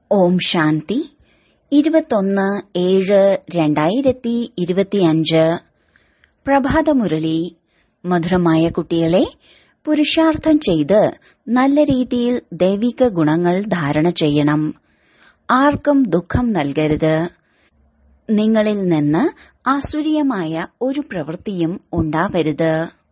ഓം ശാന്തി ഇരുപത്തൊന്ന് ഏഴ് രണ്ടായിരത്തി ഇരുപത്തിയഞ്ച് പ്രഭാതമുരളി മധുരമായ കുട്ടികളെ പുരുഷാർത്ഥം ചെയ്ത് നല്ല രീതിയിൽ ദൈവിക ഗുണങ്ങൾ ധാരണ ചെയ്യണം ആർക്കും ദുഃഖം നൽകരുത് നിങ്ങളിൽ നിന്ന് ആസുരീയമായ ഒരു പ്രവൃത്തിയും ഉണ്ടാവരുത്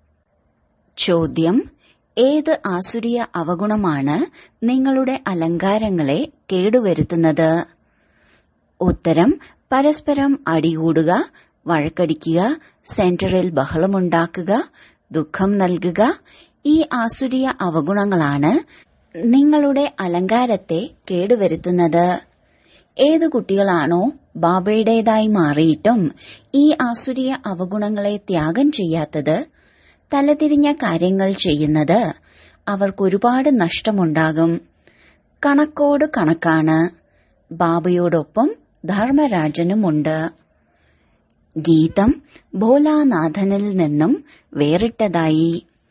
ചോദ്യം ഏത് ആസുരീയ അവഗുണമാണ് നിങ്ങളുടെ അലങ്കാരങ്ങളെ കേടുവരുത്തുന്നത് ഉത്തരം പരസ്പരം അടികൂടുക വഴക്കടിക്കുക സെന്ററിൽ ബഹളമുണ്ടാക്കുക ദുഃഖം നൽകുക ഈ ആസുരീയ അവഗുണങ്ങളാണ് നിങ്ങളുടെ അലങ്കാരത്തെ കേടുവരുത്തുന്നത് ഏത് കുട്ടികളാണോ ബാബയുടേതായി മാറിയിട്ടും ഈ ആസുരീയ അവഗുണങ്ങളെ ത്യാഗം ചെയ്യാത്തത് തലതിരിഞ്ഞ കാര്യങ്ങൾ ചെയ്യുന്നത് അവർക്കൊരുപാട് നഷ്ടമുണ്ടാകും കണക്കോട് കണക്കാണ് ബാബയോടൊപ്പം ധർമ്മരാജനുമുണ്ട് ഗീതം ഭോലാനാഥനിൽ നിന്നും വേറിട്ടതായി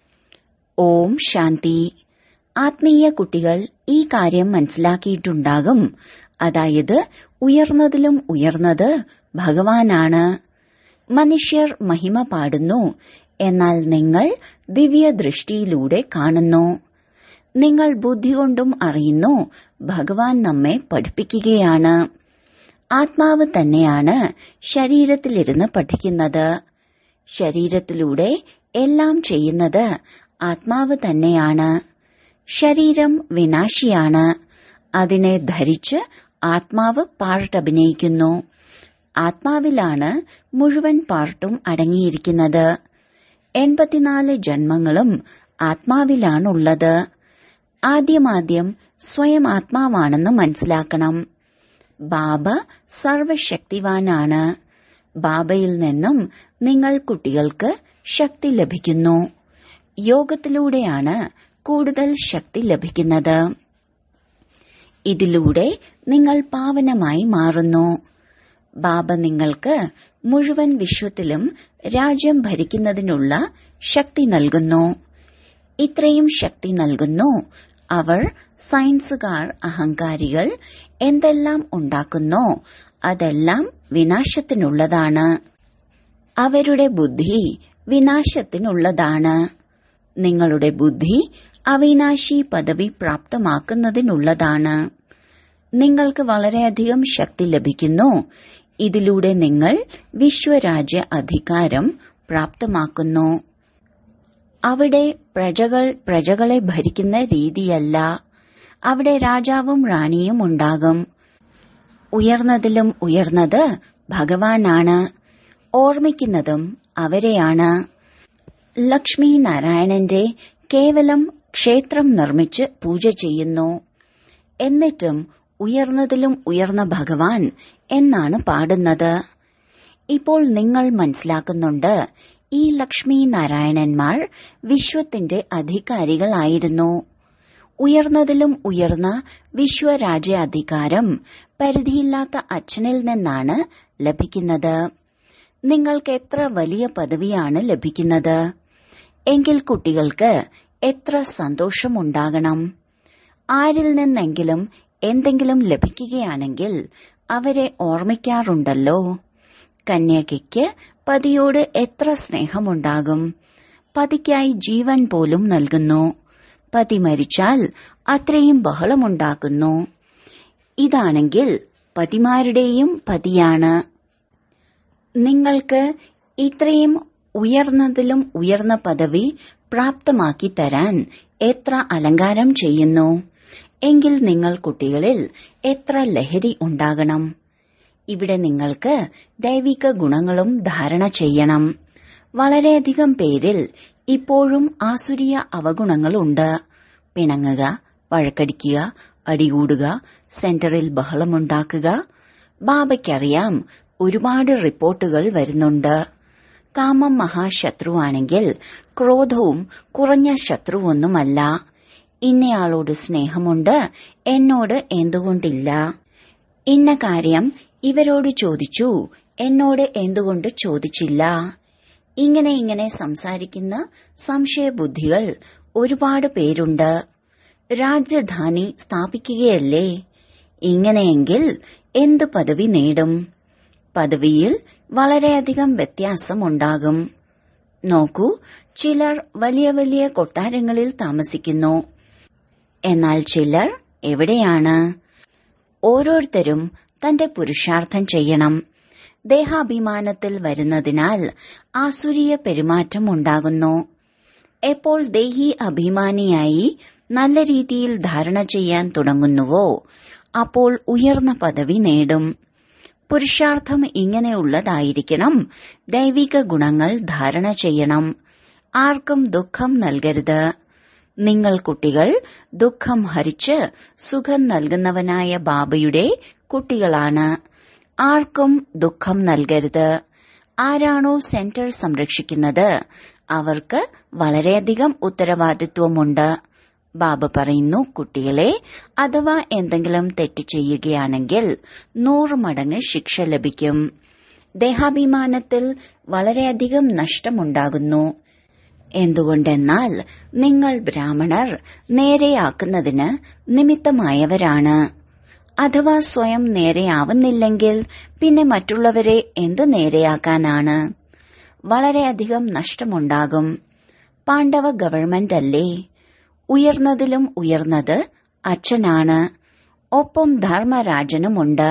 ഓം ശാന്തി ആത്മീയ കുട്ടികൾ ഈ കാര്യം മനസ്സിലാക്കിയിട്ടുണ്ടാകും അതായത് ഉയർന്നതിലും ഉയർന്നത് ഭഗവാനാണ് മനുഷ്യർ മഹിമ പാടുന്നു എന്നാൽ നിങ്ങൾ ദിവ്യദൃഷ്ടിയിലൂടെ കാണുന്നു നിങ്ങൾ ബുദ്ധി കൊണ്ടും അറിയുന്നു ഭഗവാൻ നമ്മെ പഠിപ്പിക്കുകയാണ് ആത്മാവ് തന്നെയാണ് ശരീരത്തിലിരുന്ന് പഠിക്കുന്നത് ശരീരത്തിലൂടെ എല്ലാം ചെയ്യുന്നത് ആത്മാവ് തന്നെയാണ് ശരീരം വിനാശിയാണ് അതിനെ ധരിച്ച് ആത്മാവ് പാർട്ടഭിനയിക്കുന്നു ആത്മാവിലാണ് മുഴുവൻ പാർട്ടും അടങ്ങിയിരിക്കുന്നത് എൺപത്തിനാല് ജന്മങ്ങളും ആത്മാവിലാണുള്ളത് ആദ്യമാദ്യം സ്വയം ആത്മാവാണെന്ന് മനസ്സിലാക്കണം ബാബ സർവശക്തിവാനാണ് ബാബയിൽ നിന്നും നിങ്ങൾ കുട്ടികൾക്ക് ശക്തി ലഭിക്കുന്നു യോഗത്തിലൂടെയാണ് കൂടുതൽ ശക്തി ലഭിക്കുന്നത് ഇതിലൂടെ നിങ്ങൾ പാവനമായി മാറുന്നു ബാബ നിങ്ങൾക്ക് മുഴുവൻ വിശ്വത്തിലും രാജ്യം ഭരിക്കുന്നതിനുള്ള ശക്തി നൽകുന്നു ഇത്രയും ശക്തി നൽകുന്നു അവർ സയൻസുകാർ അഹങ്കാരികൾ എന്തെല്ലാം ഉണ്ടാക്കുന്നോ അതെല്ലാം വിനാശത്തിനുള്ളതാണ് അവരുടെ ബുദ്ധി വിനാശത്തിനുള്ളതാണ് നിങ്ങളുടെ ബുദ്ധി അവിനാശി പദവി പ്രാപ്തമാക്കുന്നതിനുള്ളതാണ് നിങ്ങൾക്ക് വളരെയധികം ശക്തി ലഭിക്കുന്നു ഇതിലൂടെ നിങ്ങൾ വിശ്വരാജ്യ അധികാരം പ്രാപ്തമാക്കുന്നു അവിടെ പ്രജകൾ പ്രജകളെ ഭരിക്കുന്ന രീതിയല്ല അവിടെ രാജാവും റാണിയും ഉണ്ടാകും ഉയർന്നതിലും ഉയർന്നത് ഭഗവാനാണ് ഓർമ്മിക്കുന്നതും അവരെയാണ് ലക്ഷ്മി നാരായണന്റെ കേവലം ക്ഷേത്രം നിർമ്മിച്ച് പൂജ ചെയ്യുന്നു എന്നിട്ടും ഉയർന്നതിലും ഉയർന്ന ഭഗവാൻ എന്നാണ് പാടുന്നത് ഇപ്പോൾ നിങ്ങൾ മനസ്സിലാക്കുന്നുണ്ട് ഈ ലക്ഷ്മി നാരായണന്മാർ വിശ്വത്തിന്റെ അധികാരികളായിരുന്നു ഉയർന്നതിലും ഉയർന്ന വിശ്വരാജ്യാധികാരം പരിധിയില്ലാത്ത അച്ഛനിൽ നിന്നാണ് ലഭിക്കുന്നത് നിങ്ങൾക്ക് എത്ര വലിയ പദവിയാണ് ലഭിക്കുന്നത് എങ്കിൽ കുട്ടികൾക്ക് എത്ര സന്തോഷമുണ്ടാകണം ആരിൽ നിന്നെങ്കിലും എന്തെങ്കിലും ലഭിക്കുകയാണെങ്കിൽ അവരെ ഓർമ്മിക്കാറുണ്ടല്ലോ കന്യകയ്ക്ക് പതിയോട് എത്ര സ്നേഹമുണ്ടാകും പതിക്കായി ജീവൻ പോലും നൽകുന്നു പതി മരിച്ചാൽ അത്രയും ബഹളമുണ്ടാക്കുന്നു ഇതാണെങ്കിൽ പതിമാരുടെയും പതിയാണ് നിങ്ങൾക്ക് ഇത്രയും ഉയർന്നതിലും ഉയർന്ന പദവി പ്രാപ്തമാക്കി തരാൻ എത്ര അലങ്കാരം ചെയ്യുന്നു എങ്കിൽ നിങ്ങൾ കുട്ടികളിൽ എത്ര ലഹരി ഉണ്ടാകണം ഇവിടെ നിങ്ങൾക്ക് ദൈവിക ഗുണങ്ങളും ധാരണ ചെയ്യണം വളരെയധികം പേരിൽ ഇപ്പോഴും ആസുരീയ അവഗുണങ്ങളുണ്ട് പിണങ്ങുക വഴക്കടിക്കുക അടികൂടുക സെന്ററിൽ ബഹളമുണ്ടാക്കുക ബാബയ്ക്കറിയാം ഒരുപാട് റിപ്പോർട്ടുകൾ വരുന്നുണ്ട് കാമം മഹാശത്രുവാണെങ്കിൽ ക്രോധവും കുറഞ്ഞ ശത്രുവൊന്നുമല്ല ഇന്നയാളോട് സ്നേഹമുണ്ട് എന്നോട് എന്തുകൊണ്ടില്ല ഇന്ന കാര്യം ഇവരോട് ചോദിച്ചു എന്നോട് എന്തുകൊണ്ട് ചോദിച്ചില്ല ഇങ്ങനെ ഇങ്ങനെ സംസാരിക്കുന്ന സംശയബുദ്ധികൾ ഒരുപാട് പേരുണ്ട് രാജധാനി സ്ഥാപിക്കുകയല്ലേ ഇങ്ങനെയെങ്കിൽ എന്ത് പദവി നേടും പദവിയിൽ വളരെയധികം വ്യത്യാസമുണ്ടാകും നോക്കൂ ചിലർ വലിയ വലിയ കൊട്ടാരങ്ങളിൽ താമസിക്കുന്നു എന്നാൽ ചിലർ എവിടെയാണ് ഓരോരുത്തരും തന്റെ പുരുഷാർത്ഥം ചെയ്യണം ദേഹാഭിമാനത്തിൽ വരുന്നതിനാൽ ആസുരീയ പെരുമാറ്റം ഉണ്ടാകുന്നു എപ്പോൾ ദേഹി അഭിമാനിയായി നല്ല രീതിയിൽ ധാരണ ചെയ്യാൻ തുടങ്ങുന്നുവോ അപ്പോൾ ഉയർന്ന പദവി നേടും പുരുഷാർത്ഥം ഇങ്ങനെയുള്ളതായിരിക്കണം ദൈവിക ഗുണങ്ങൾ ധാരണ ചെയ്യണം ആർക്കും ദുഃഖം നൽകരുത് നിങ്ങൾ കുട്ടികൾ ദുഃഖം ഹരിച്ച് സുഖം നൽകുന്നവനായ ബാബയുടെ കുട്ടികളാണ് ആർക്കും ദുഃഖം നൽകരുത് ആരാണോ സെന്റർ സംരക്ഷിക്കുന്നത് അവർക്ക് വളരെയധികം ഉത്തരവാദിത്വമുണ്ട് ബാബ പറയുന്നു കുട്ടികളെ അഥവാ എന്തെങ്കിലും തെറ്റ് ചെയ്യുകയാണെങ്കിൽ നൂറ് മടങ്ങ് ശിക്ഷ ലഭിക്കും ദേഹാഭിമാനത്തിൽ വളരെയധികം നഷ്ടമുണ്ടാകുന്നു എന്തുകൊണ്ടെന്നാൽ നിങ്ങൾ ബ്രാഹ്മണർ നേരെയാക്കുന്നതിന് നിമിത്തമായവരാണ് അഥവാ സ്വയം നേരെയാവുന്നില്ലെങ്കിൽ പിന്നെ മറ്റുള്ളവരെ എന്ത് നേരെയാക്കാനാണ് വളരെയധികം നഷ്ടമുണ്ടാകും പാണ്ഡവ ഗവൺമെന്റ് അല്ലേ ഉയർന്നതിലും ഉയർന്നത് അച്ഛനാണ് ഒപ്പം ധർമ്മരാജനുമുണ്ട്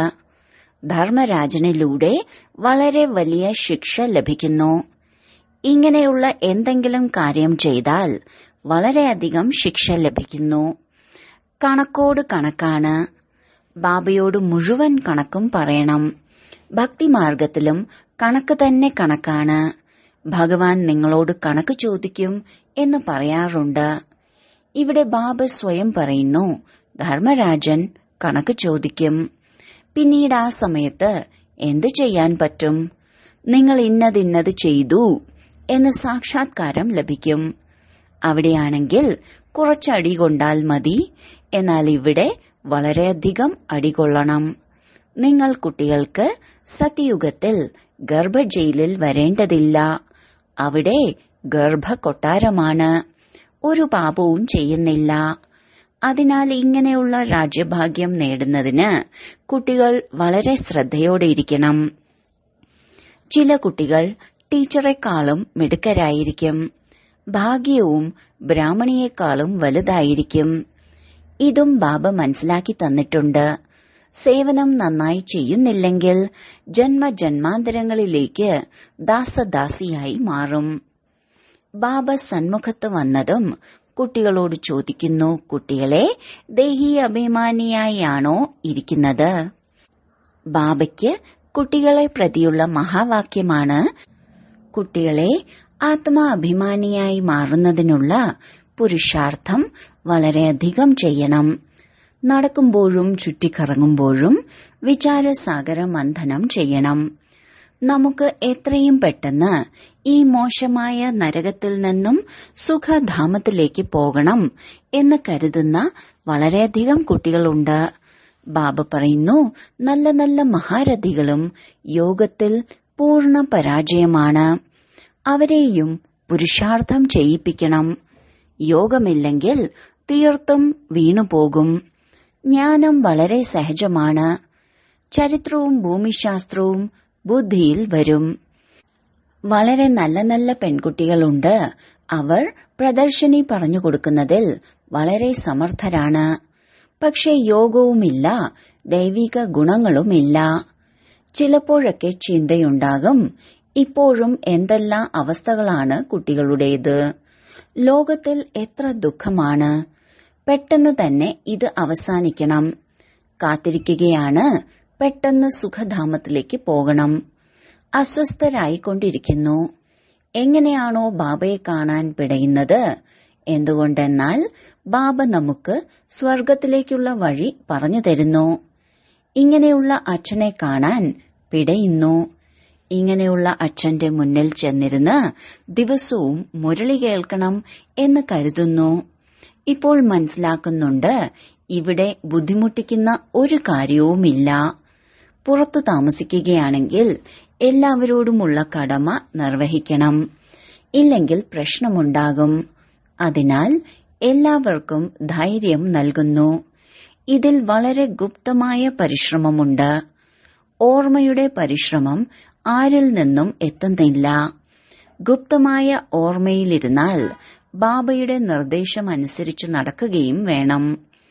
ധർമ്മരാജനിലൂടെ വളരെ വലിയ ശിക്ഷ ലഭിക്കുന്നു ഇങ്ങനെയുള്ള എന്തെങ്കിലും കാര്യം ചെയ്താൽ വളരെയധികം ശിക്ഷ ലഭിക്കുന്നു കണക്കോട് കണക്കാണ് ബാബയോട് മുഴുവൻ കണക്കും പറയണം ഭക്തിമാർഗത്തിലും കണക്ക് തന്നെ കണക്കാണ് ഭഗവാൻ നിങ്ങളോട് കണക്ക് ചോദിക്കും എന്ന് പറയാറുണ്ട് ഇവിടെ ബാബ സ്വയം പറയുന്നു ധർമ്മരാജൻ കണക്ക് ചോദിക്കും പിന്നീട് ആ സമയത്ത് എന്തു ചെയ്യാൻ പറ്റും നിങ്ങൾ ഇന്നതിന്നത് ചെയ്തു എന്ന് സാക്ഷാത്കാരം ലഭിക്കും അവിടെയാണെങ്കിൽ കുറച്ചടി കൊണ്ടാൽ മതി എന്നാൽ ഇവിടെ വളരെയധികം അടികൊള്ളണം നിങ്ങൾ കുട്ടികൾക്ക് സത്യയുഗത്തിൽ ഗർഭജയിലിൽ വരേണ്ടതില്ല അവിടെ ഗർഭ കൊട്ടാരമാണ് ഒരു പാപവും ചെയ്യുന്നില്ല അതിനാൽ ഇങ്ങനെയുള്ള രാജ്യഭാഗ്യം നേടുന്നതിന് കുട്ടികൾ വളരെ ശ്രദ്ധയോടെ ഇരിക്കണം ചില കുട്ടികൾ ടീച്ചറെക്കാളും മിടുക്കരായിരിക്കും ഭാഗ്യവും ബ്രാഹ്മണിയെക്കാളും വലുതായിരിക്കും ഇതും ബാബ മനസ്സിലാക്കി തന്നിട്ടുണ്ട് സേവനം നന്നായി ചെയ്യുന്നില്ലെങ്കിൽ ജന്മജന്മാന്തരങ്ങളിലേക്ക് ദാസദാസിയായി മാറും ബാബ സന്മുഖത്ത് വന്നതും കുട്ടികളോട് ചോദിക്കുന്നു കുട്ടികളെ ദേഹി അഭിമാനിയായാണോ ഇരിക്കുന്നത് ബാബയ്ക്ക് കുട്ടികളെ പ്രതിയുള്ള മഹാവാക്യമാണ് കുട്ടികളെ ആത്മാ അഭിമാനിയായി മാറുന്നതിനുള്ള പുരുഷാർത്ഥം വളരെയധികം ചെയ്യണം നടക്കുമ്പോഴും ചുറ്റിക്കറങ്ങുമ്പോഴും വിചാരസാഗര മന്ഥനം ചെയ്യണം നമുക്ക് എത്രയും പെട്ടെന്ന് ഈ മോശമായ നരകത്തിൽ നിന്നും സുഖധാമത്തിലേക്ക് പോകണം എന്ന് കരുതുന്ന വളരെയധികം കുട്ടികളുണ്ട് ബാബ പറയുന്നു നല്ല നല്ല മഹാരഥികളും യോഗത്തിൽ പൂർണ്ണ പരാജയമാണ് അവരെയും പുരുഷാർത്ഥം ചെയ്യിപ്പിക്കണം യോഗമില്ലെങ്കിൽ തീർത്തും വീണുപോകും ജ്ഞാനം വളരെ സഹജമാണ് ചരിത്രവും ഭൂമിശാസ്ത്രവും ബുദ്ധിയിൽ വരും വളരെ നല്ല നല്ല പെൺകുട്ടികളുണ്ട് അവർ പ്രദർശനി പറഞ്ഞു കൊടുക്കുന്നതിൽ വളരെ സമർത്ഥരാണ് പക്ഷെ യോഗവുമില്ല ദൈവിക ഗുണങ്ങളുമില്ല ചിലപ്പോഴൊക്കെ ചിന്തയുണ്ടാകും ഇപ്പോഴും എന്തെല്ലാം അവസ്ഥകളാണ് കുട്ടികളുടേത് ലോകത്തിൽ എത്ര ദുഃഖമാണ് പെട്ടെന്ന് തന്നെ ഇത് അവസാനിക്കണം കാത്തിരിക്കുകയാണ് പെട്ടെന്ന് സുഖധാമത്തിലേക്ക് പോകണം അസ്വസ്ഥരായിക്കൊണ്ടിരിക്കുന്നു എങ്ങനെയാണോ ബാബയെ കാണാൻ പിടയുന്നത് എന്തുകൊണ്ടെന്നാൽ ബാബ നമുക്ക് സ്വർഗത്തിലേക്കുള്ള വഴി പറഞ്ഞു തരുന്നു ഇങ്ങനെയുള്ള അച്ഛനെ കാണാൻ പിടയുന്നു ഇങ്ങനെയുള്ള അച്ഛന്റെ മുന്നിൽ ചെന്നിരുന്ന് ദിവസവും മുരളി കേൾക്കണം എന്ന് കരുതുന്നു ഇപ്പോൾ മനസ്സിലാക്കുന്നുണ്ട് ഇവിടെ ബുദ്ധിമുട്ടിക്കുന്ന ഒരു കാര്യവുമില്ല പുറത്തു താമസിക്കുകയാണെങ്കിൽ എല്ലാവരോടുമുള്ള കടമ നിർവഹിക്കണം ഇല്ലെങ്കിൽ പ്രശ്നമുണ്ടാകും അതിനാൽ എല്ലാവർക്കും ധൈര്യം നൽകുന്നു ഇതിൽ വളരെ ഗുപ്തമായ പരിശ്രമമുണ്ട് ഓർമ്മയുടെ പരിശ്രമം ആരിൽ നിന്നും എത്തുന്നില്ല ഗുപ്തമായ ഓർമ്മയിലിരുന്നാൽ ബാബയുടെ നിർദ്ദേശം അനുസരിച്ച് നടക്കുകയും വേണം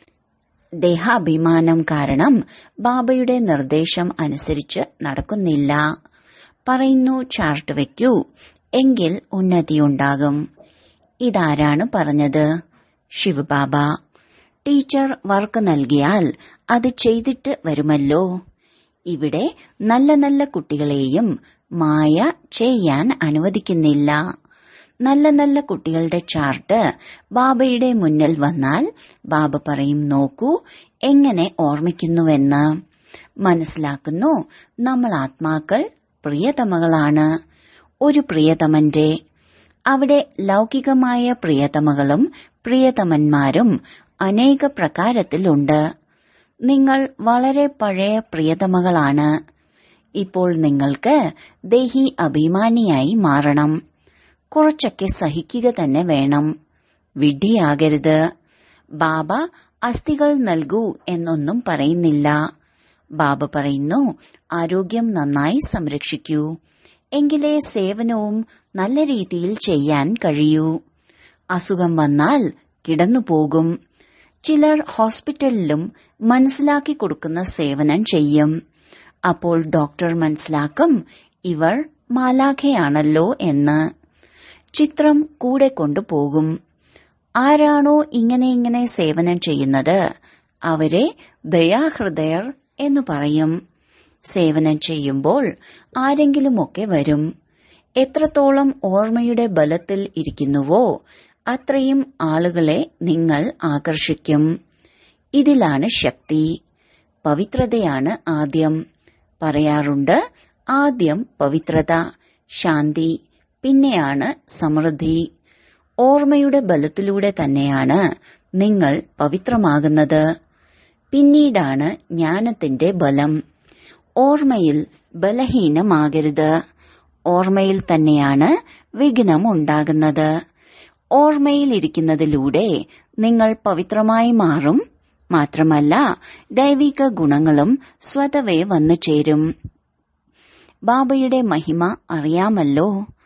ദേഹാഭിമാനം കാരണം ബാബയുടെ നിർദ്ദേശം അനുസരിച്ച് നടക്കുന്നില്ല പറയുന്നു ചാർട്ട് വയ്ക്കൂ എങ്കിൽ ഉന്നതിയുണ്ടാകും ഇതാരാണ് പറഞ്ഞത് ശിവബാബ ടീച്ചർ വർക്ക് നൽകിയാൽ അത് ചെയ്തിട്ട് വരുമല്ലോ ഇവിടെ നല്ല നല്ല കുട്ടികളെയും മായ ചെയ്യാൻ അനുവദിക്കുന്നില്ല നല്ല നല്ല കുട്ടികളുടെ ചാർട്ട് ബാബയുടെ മുന്നിൽ വന്നാൽ ബാബ പറയും നോക്കൂ എങ്ങനെ ഓർമ്മിക്കുന്നുവെന്ന് മനസ്സിലാക്കുന്നു നമ്മൾ ആത്മാക്കൾ പ്രിയതമകളാണ് ഒരു പ്രിയതമന്റെ അവിടെ ലൗകികമായ പ്രിയതമകളും പ്രിയതമന്മാരും അനേക പ്രകാരത്തിലുണ്ട് നിങ്ങൾ വളരെ പഴയ പ്രിയതമകളാണ് ഇപ്പോൾ നിങ്ങൾക്ക് ദേഹി അഭിമാനിയായി മാറണം കുറച്ചൊക്കെ സഹിക്കുക തന്നെ വേണം വിഡ്ഢിയാകരുത് ബാബ അസ്ഥികൾ നൽകൂ എന്നൊന്നും പറയുന്നില്ല ബാബ പറയുന്നു ആരോഗ്യം നന്നായി സംരക്ഷിക്കൂ എങ്കിലേ സേവനവും നല്ല രീതിയിൽ ചെയ്യാൻ കഴിയൂ അസുഖം വന്നാൽ കിടന്നുപോകും ചിലർ ഹോസ്പിറ്റലിലും മനസ്സിലാക്കി കൊടുക്കുന്ന സേവനം ചെയ്യും അപ്പോൾ ഡോക്ടർ മനസ്സിലാക്കും ഇവർ മാലാഖയാണല്ലോ എന്ന് ചിത്രം കൂടെ കൊണ്ടുപോകും ആരാണോ ഇങ്ങനെ ഇങ്ങനെ സേവനം ചെയ്യുന്നത് അവരെ ദയാഹൃദയർ എന്ന് പറയും സേവനം ചെയ്യുമ്പോൾ ആരെങ്കിലുമൊക്കെ വരും എത്രത്തോളം ഓർമ്മയുടെ ബലത്തിൽ ഇരിക്കുന്നുവോ അത്രയും ആളുകളെ നിങ്ങൾ ആകർഷിക്കും ഇതിലാണ് ശക്തി പവിത്രതയാണ് ആദ്യം പറയാറുണ്ട് ആദ്യം പവിത്രത ശാന്തി പിന്നെയാണ് സമൃദ്ധി ഓർമ്മയുടെ ബലത്തിലൂടെ തന്നെയാണ് നിങ്ങൾ പവിത്രമാകുന്നത് പിന്നീടാണ് ജ്ഞാനത്തിന്റെ ബലം ഓർമ്മയിൽ ബലഹീനമാകരുത് ഓർമ്മയിൽ തന്നെയാണ് വിഘ്നം ഉണ്ടാകുന്നത് ഓർമ്മയിലിരിക്കുന്നതിലൂടെ നിങ്ങൾ പവിത്രമായി മാറും മാത്രമല്ല ദൈവിക ഗുണങ്ങളും സ്വതവേ വന്നു ചേരും ബാബയുടെ മഹിമ അറിയാമല്ലോ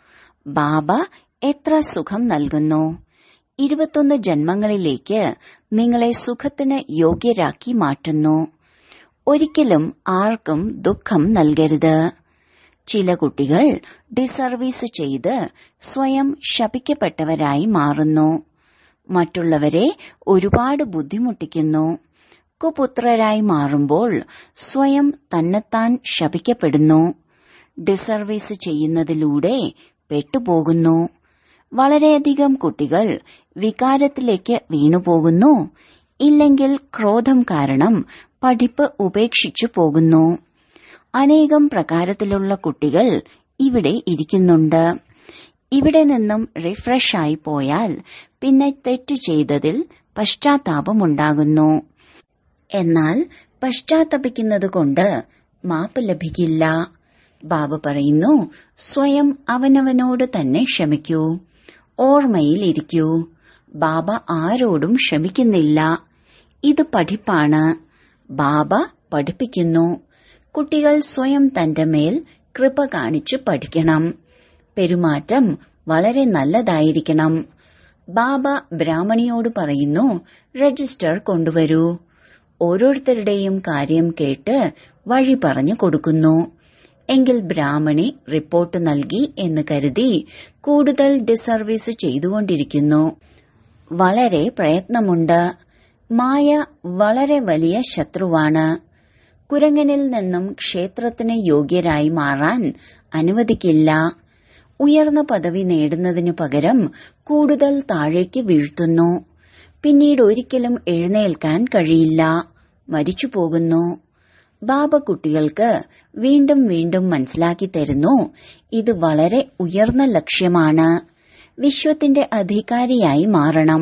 ബാബ എത്ര സുഖം നൽകുന്നു ഇരുപത്തൊന്ന് ജന്മങ്ങളിലേക്ക് നിങ്ങളെ സുഖത്തിന് യോഗ്യരാക്കി മാറ്റുന്നു ഒരിക്കലും ആർക്കും ദുഃഖം നൽകരുത് ചില കുട്ടികൾ ഡിസർവീസ് ചെയ്ത് സ്വയം ശപിക്കപ്പെട്ടവരായി മാറുന്നു മറ്റുള്ളവരെ ഒരുപാട് ബുദ്ധിമുട്ടിക്കുന്നു കുപുത്രരായി മാറുമ്പോൾ സ്വയം തന്നെത്താൻ ശപിക്കപ്പെടുന്നു ഡിസർവീസ് ചെയ്യുന്നതിലൂടെ പെട്ടുപോകുന്നു വളരെയധികം കുട്ടികൾ വികാരത്തിലേക്ക് വീണുപോകുന്നു ഇല്ലെങ്കിൽ ക്രോധം കാരണം പഠിപ്പ് ഉപേക്ഷിച്ചു പോകുന്നു അനേകം പ്രകാരത്തിലുള്ള കുട്ടികൾ ഇവിടെ ഇരിക്കുന്നുണ്ട് ഇവിടെ നിന്നും റിഫ്രഷ് ആയി പോയാൽ പിന്നെ തെറ്റ് ചെയ്തതിൽ പശ്ചാത്താപമുണ്ടാകുന്നു എന്നാൽ പശ്ചാത്തപിക്കുന്നത് കൊണ്ട് മാപ്പ് ലഭിക്കില്ല ബാബ പറയുന്നു സ്വയം അവനവനോട് തന്നെ ക്ഷമിക്കൂ ഓർമ്മയിൽ ഇരിക്കൂ ബാബ ആരോടും ക്ഷമിക്കുന്നില്ല ഇത് പഠിപ്പാണ് ബാബ പഠിപ്പിക്കുന്നു കുട്ടികൾ സ്വയം തന്റെ മേൽ കൃപ കാണിച്ചു പഠിക്കണം പെരുമാറ്റം വളരെ നല്ലതായിരിക്കണം ബാബ ബ്രാഹ്മണിയോട് പറയുന്നു രജിസ്റ്റർ കൊണ്ടുവരൂ ഓരോരുത്തരുടെയും കാര്യം കേട്ട് വഴി പറഞ്ഞു കൊടുക്കുന്നു എങ്കിൽ ബ്രാഹ്മണി റിപ്പോർട്ട് നൽകി എന്ന് കരുതി കൂടുതൽ ഡിസർവീസ് ചെയ്തുകൊണ്ടിരിക്കുന്നു വളരെ പ്രയത്നമുണ്ട് മായ വളരെ വലിയ ശത്രുവാണ് കുരങ്ങനിൽ നിന്നും ക്ഷേത്രത്തിന് യോഗ്യരായി മാറാൻ അനുവദിക്കില്ല ഉയർന്ന പദവി നേടുന്നതിനു പകരം കൂടുതൽ താഴേക്ക് വീഴ്ത്തുന്നു പിന്നീട് ഒരിക്കലും എഴുന്നേൽക്കാൻ കഴിയില്ല മരിച്ചു പോകുന്നു ബാബ കുട്ടികൾക്ക് വീണ്ടും വീണ്ടും മനസ്സിലാക്കി തരുന്നു ഇത് വളരെ ഉയർന്ന ലക്ഷ്യമാണ് വിശ്വത്തിന്റെ അധികാരിയായി മാറണം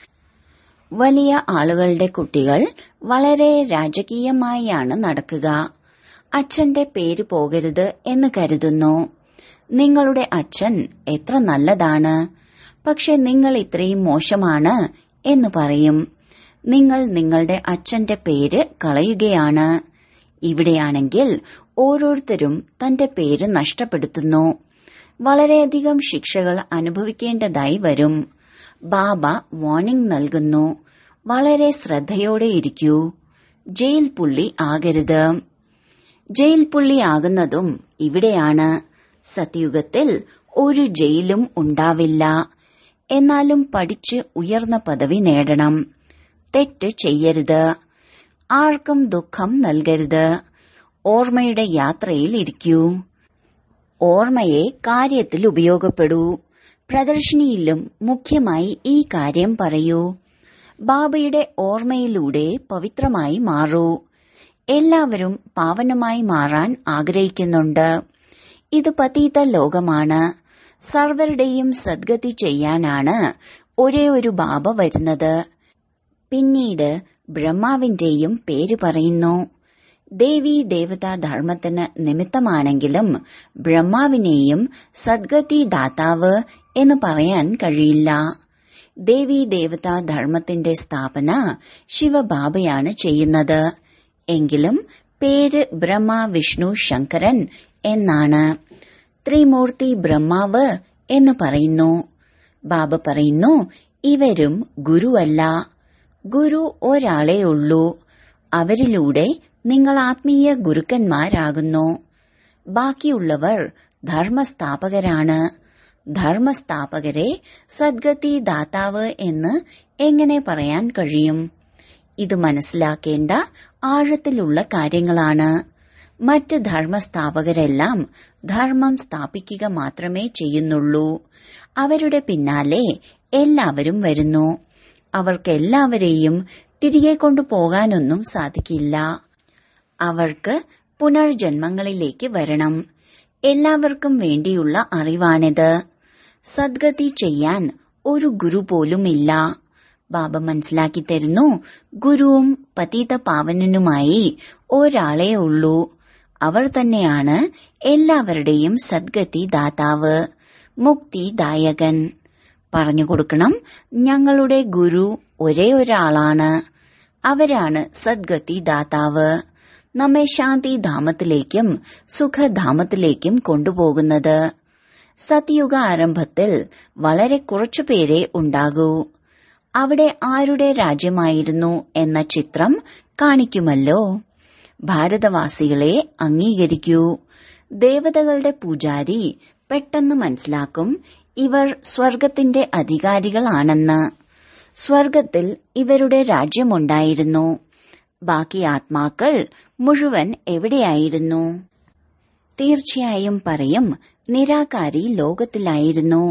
വലിയ ആളുകളുടെ കുട്ടികൾ വളരെ രാജകീയമായാണ് നടക്കുക അച്ഛന്റെ പേര് പോകരുത് എന്ന് കരുതുന്നു നിങ്ങളുടെ അച്ഛൻ എത്ര നല്ലതാണ് പക്ഷെ നിങ്ങൾ ഇത്രയും മോശമാണ് എന്ന് പറയും നിങ്ങൾ നിങ്ങളുടെ അച്ഛന്റെ പേര് കളയുകയാണ് ഇവിടെയാണെങ്കിൽ ഓരോരുത്തരും തന്റെ പേര് നഷ്ടപ്പെടുത്തുന്നു വളരെയധികം ശിക്ഷകൾ അനുഭവിക്കേണ്ടതായി വരും ബാബ വാർണിംഗ് നൽകുന്നു വളരെ ശ്രദ്ധയോടെ ഇരിക്കൂ ജയിൽ പുള്ളി ആകരുത് ജയിൽ പുള്ളി ആകുന്നതും ഇവിടെയാണ് സത്യുഗത്തിൽ ഒരു ജയിലും ഉണ്ടാവില്ല എന്നാലും പഠിച്ച് ഉയർന്ന പദവി നേടണം തെറ്റ് ചെയ്യരുത് ആർക്കും ദുഃഖം നൽകരുത് ഓർമ്മയുടെ യാത്രയിൽ ഇരിക്കൂ ഓർമ്മയെ കാര്യത്തിൽ ഉപയോഗപ്പെടൂ പ്രദർശിനിയിലും മുഖ്യമായി ഈ കാര്യം പറയൂ ബാബയുടെ ഓർമ്മയിലൂടെ പവിത്രമായി മാറൂ എല്ലാവരും പാവനമായി മാറാൻ ആഗ്രഹിക്കുന്നുണ്ട് ഇത് പതീത ലോകമാണ് സർവരുടെയും സദ്ഗതി ചെയ്യാനാണ് ഒരേ ഒരു ബാബ വരുന്നത് പിന്നീട് ബ്രഹ്മാവിന്റെയും പേര് പറയുന്നു ദേവി ദേവതാ ധർമ്മത്തിന് നിമിത്തമാണെങ്കിലും ബ്രഹ്മാവിനെയും സദ്ഗതി ദാതാവ് എന്ന് പറയാൻ കഴിയില്ല ദേവി ദേവതാ ധർമ്മത്തിന്റെ സ്ഥാപന ശിവബാബയാണ് ചെയ്യുന്നത് എങ്കിലും പേര് ബ്രഹ്മ വിഷ്ണു ശങ്കരൻ എന്നാണ് ത്രിമൂർത്തി ബ്രഹ്മാവ് എന്ന് പറയുന്നു ബാബ പറയുന്നു ഇവരും ഗുരുവല്ല ഗുരു ഒരാളേ ഉള്ളൂ അവരിലൂടെ നിങ്ങൾ ആത്മീയ ഗുരുക്കന്മാരാകുന്നു ബാക്കിയുള്ളവർ ധർമ്മസ്ഥാപകരാണ് ധർമ്മസ്ഥാപകരെ സദ്ഗതി ദാതാവ് എന്ന് എങ്ങനെ പറയാൻ കഴിയും ഇത് മനസ്സിലാക്കേണ്ട ആഴത്തിലുള്ള കാര്യങ്ങളാണ് മറ്റ് ധർമ്മസ്ഥാപകരെല്ലാം ധർമ്മം സ്ഥാപിക്കുക മാത്രമേ ചെയ്യുന്നുള്ളൂ അവരുടെ പിന്നാലെ എല്ലാവരും വരുന്നു അവർക്കെല്ലാവരെയും തിരികെ കൊണ്ടുപോകാനൊന്നും സാധിക്കില്ല അവർക്ക് പുനർജന്മങ്ങളിലേക്ക് വരണം എല്ലാവർക്കും വേണ്ടിയുള്ള അറിവാണിത് സദ്ഗതി ചെയ്യാൻ ഒരു ഗുരു പോലുമില്ല ബാബ മനസ്സിലാക്കി തരുന്നു ഗുരുവും പതീത പാവനനുമായി ഒരാളേ ഉള്ളൂ അവർ തന്നെയാണ് എല്ലാവരുടെയും സദ്ഗതി ദാതാവ് മുക്തിദായകൻ പറഞ്ഞു കൊടുക്കണം ഞങ്ങളുടെ ഗുരു ഒരേ ഒരാളാണ് അവരാണ് സദ്ഗതി ദാതാവ് നമ്മെ ശാന്തിധാമത്തിലേക്കും സുഖധാമത്തിലേക്കും കൊണ്ടുപോകുന്നത് സത്യുഗ ആരംഭത്തിൽ വളരെ കുറച്ചുപേരെ ഉണ്ടാകൂ അവിടെ ആരുടെ രാജ്യമായിരുന്നു എന്ന ചിത്രം കാണിക്കുമല്ലോ ഭാരതവാസികളെ അംഗീകരിക്കൂ ദേവതകളുടെ പൂജാരി പെട്ടെന്ന് മനസ്സിലാക്കും ഇവർ സ്വർഗത്തിന്റെ അധികാരികളാണെന്ന് സ്വർഗത്തിൽ ഇവരുടെ രാജ്യമുണ്ടായിരുന്നു ബാക്കി ആത്മാക്കൾ മുഴുവൻ എവിടെയായിരുന്നു തീർച്ചയായും പറയും നിരാകാരി ലോകത്തിലായിരുന്നു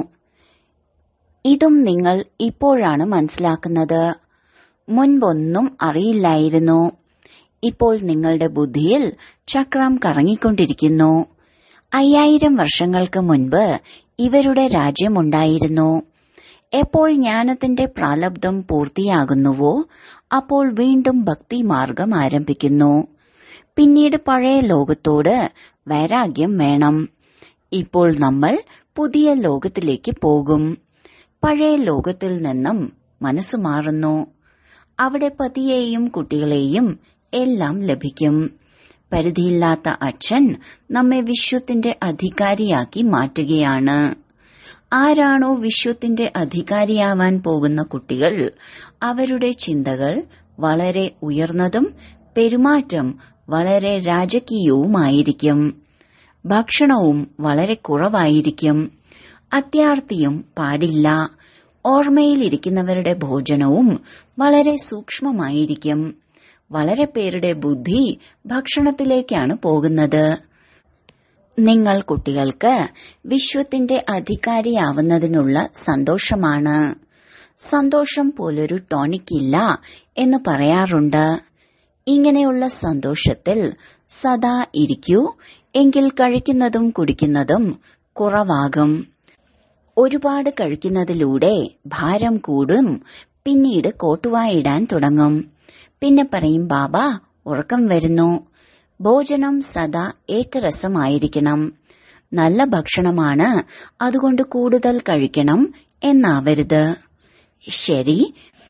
ഇതും നിങ്ങൾ ഇപ്പോഴാണ് മനസ്സിലാക്കുന്നത് മുൻപൊന്നും അറിയില്ലായിരുന്നു ഇപ്പോൾ നിങ്ങളുടെ ബുദ്ധിയിൽ ചക്രം കറങ്ങിക്കൊണ്ടിരിക്കുന്നു അയ്യായിരം വർഷങ്ങൾക്ക് മുൻപ് ഇവരുടെ രാജ്യമുണ്ടായിരുന്നു എപ്പോൾ ജ്ഞാനത്തിന്റെ പ്രാലബ്ധം പൂർത്തിയാകുന്നുവോ അപ്പോൾ വീണ്ടും ഭക്തി മാർഗം ആരംഭിക്കുന്നു പിന്നീട് പഴയ ലോകത്തോട് വൈരാഗ്യം വേണം ഇപ്പോൾ നമ്മൾ പുതിയ ലോകത്തിലേക്ക് പോകും പഴയ ലോകത്തിൽ നിന്നും മനസ്സു മാറുന്നു അവിടെ പതിയെയും കുട്ടികളെയും എല്ലാം ലഭിക്കും പരിധിയില്ലാത്ത അച്ഛൻ നമ്മെ വിശ്വത്തിന്റെ അധികാരിയാക്കി മാറ്റുകയാണ് ആരാണോ വിശ്വത്തിന്റെ അധികാരിയാവാൻ പോകുന്ന കുട്ടികൾ അവരുടെ ചിന്തകൾ വളരെ ഉയർന്നതും പെരുമാറ്റം വളരെ രാജകീയവുമായിരിക്കും ഭക്ഷണവും വളരെ കുറവായിരിക്കും അത്യാർത്തിയും പാടില്ല ഓർമ്മയിലിരിക്കുന്നവരുടെ ഭോജനവും വളരെ സൂക്ഷ്മമായിരിക്കും വളരെ പേരുടെ ബുദ്ധി ഭക്ഷണത്തിലേക്കാണ് പോകുന്നത് നിങ്ങൾ കുട്ടികൾക്ക് വിശ്വത്തിന്റെ അധികാരിയാവുന്നതിനുള്ള സന്തോഷമാണ് സന്തോഷം പോലൊരു ടോണിക് ഇല്ല എന്ന് പറയാറുണ്ട് ഇങ്ങനെയുള്ള സന്തോഷത്തിൽ സദാ ഇരിക്കൂ എങ്കിൽ കഴിക്കുന്നതും കുടിക്കുന്നതും കുറവാകും ഒരുപാട് കഴിക്കുന്നതിലൂടെ ഭാരം കൂടും പിന്നീട് കോട്ടുവായിടാൻ തുടങ്ങും പിന്നെ പറയും ബാബ ഉറക്കം വരുന്നു ഭോജനം സദാ ഏകരസമായിരിക്കണം നല്ല ഭക്ഷണമാണ് അതുകൊണ്ട് കൂടുതൽ കഴിക്കണം എന്നാവരുത് ശരി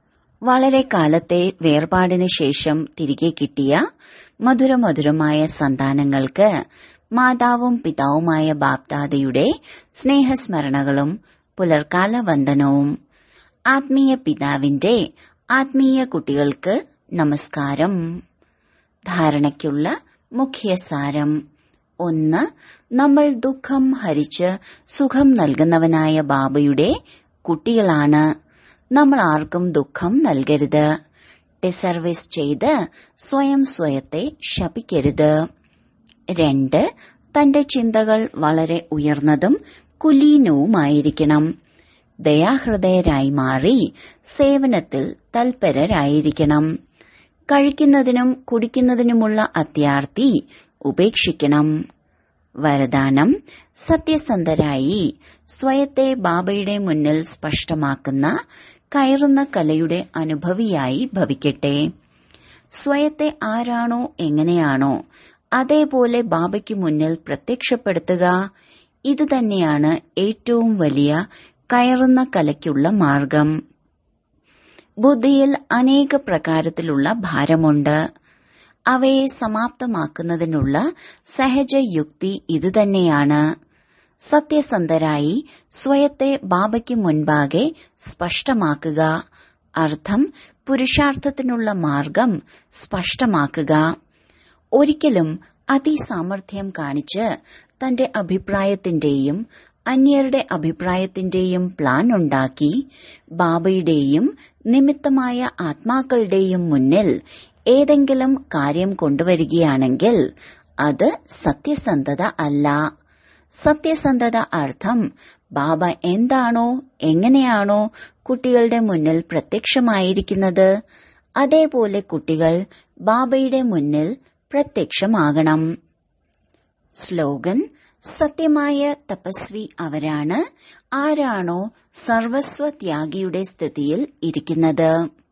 വളരെ കാലത്തെ വേർപാടിന് ശേഷം തിരികെ കിട്ടിയ മധുരമധുരമായ സന്താനങ്ങൾക്ക് മാതാവും പിതാവുമായ ബാപ്ദാദയുടെ സ്നേഹസ്മരണകളും പുലർക്കാല വന്ദനവും ആത്മീയ പിതാവിന്റെ ആത്മീയ കുട്ടികൾക്ക് നമസ്കാരം ധാരണയ്ക്കുള്ള മുഖ്യസാരം ഒന്ന് നമ്മൾ ദുഃഖം ഹരിച്ച് സുഖം നൽകുന്നവനായ ബാബയുടെ കുട്ടികളാണ് നമ്മൾ ആർക്കും ദുഃഖം നൽകരുത് ഡിസർവീസ് ചെയ്ത് സ്വയം സ്വയത്തെ ശപിക്കരുത് രണ്ട് തന്റെ ചിന്തകൾ വളരെ ഉയർന്നതും കുലീനവുമായിരിക്കണം ദയാഹൃദയരായി മാറി സേവനത്തിൽ തൽപരരായിരിക്കണം കഴിക്കുന്നതിനും കുടിക്കുന്നതിനുമുള്ള അത്യാർത്തി ഉപേക്ഷിക്കണം വരദാനം സത്യസന്ധരായി സ്വയത്തെ ബാബയുടെ മുന്നിൽ സ്പഷ്ടമാക്കുന്ന കയറുന്ന കലയുടെ അനുഭവിയായി ഭവിക്കട്ടെ സ്വയത്തെ ആരാണോ എങ്ങനെയാണോ അതേപോലെ ബാബയ്ക്ക് മുന്നിൽ പ്രത്യക്ഷപ്പെടുത്തുക ഇതുതന്നെയാണ് ഏറ്റവും വലിയ കയറുന്ന കലയ്ക്കുള്ള മാർഗം ബുദ്ധിയിൽ അനേക പ്രകാരത്തിലുള്ള ഭാരമുണ്ട് അവയെ സമാപ്തമാക്കുന്നതിനുള്ള സഹജയുക്തി ഇതുതന്നെയാണ് സത്യസന്ധരായി സ്വയത്തെ ബാബയ്ക്ക് മുൻപാകെ സ്പഷ്ടമാക്കുക അർത്ഥം പുരുഷാർത്ഥത്തിനുള്ള മാർഗം സ്പഷ്ടമാക്കുക ഒരിക്കലും അതിസാമർഥ്യം കാണിച്ച് തന്റെ അഭിപ്രായത്തിന്റെയും അന്യരുടെ അഭിപ്രായത്തിന്റെയും പ്ലാൻ ഉണ്ടാക്കി ബാബയുടെയും നിമിത്തമായ ആത്മാക്കളുടെയും മുന്നിൽ ഏതെങ്കിലും കാര്യം കൊണ്ടുവരികയാണെങ്കിൽ അത് സത്യസന്ധത അല്ല സത്യസന്ധത അർത്ഥം ബാബ എന്താണോ എങ്ങനെയാണോ കുട്ടികളുടെ മുന്നിൽ പ്രത്യക്ഷമായിരിക്കുന്നത് അതേപോലെ കുട്ടികൾ ബാബയുടെ മുന്നിൽ പ്രത്യക്ഷമാകണം സ്ലോഗൻ സത്യമായ തപസ്വി അവരാണ് ആരാണോ സർവസ്വത്യാഗിയുടെ സ്ഥിതിയിൽ ഇരിക്കുന്നത്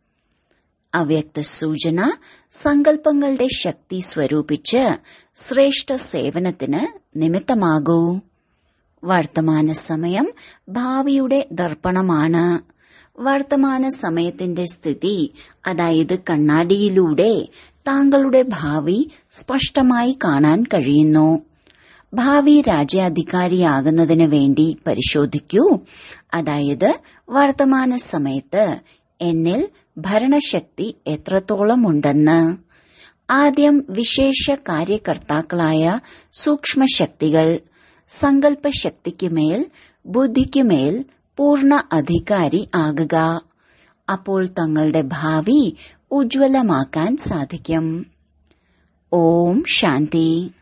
അവ്യക്ത സൂചന സങ്കല്പങ്ങളുടെ ശക്തി സ്വരൂപിച്ച് ശ്രേഷ്ഠ സേവനത്തിന് നിമിത്തമാകൂ വർത്തമാന സമയം ഭാവിയുടെ ദർപ്പണമാണ് വർത്തമാന സമയത്തിന്റെ സ്ഥിതി അതായത് കണ്ണാടിയിലൂടെ താങ്കളുടെ ഭാവി സ്പഷ്ടമായി കാണാൻ കഴിയുന്നു ഭാവി രാജ്യാധികാരിയാകുന്നതിന് വേണ്ടി പരിശോധിക്കൂ അതായത് വർത്തമാന സമയത്ത് എന്നിൽ ഭരണശക്തി എത്രത്തോളം ഉണ്ടെന്ന് ആദ്യം വിശേഷ കാര്യകർത്താക്കളായ സൂക്ഷ്മശക്തികൾ സങ്കല്പശക്തിക്കുമേൽ ബുദ്ധിക്കുമേൽ പൂർണ്ണ അധികാരി ആകുക അപ്പോൾ തങ്ങളുടെ ഭാവി ഉജ്ജ്വലമാക്കാൻ സാധിക്കും ഓം ശാന്തി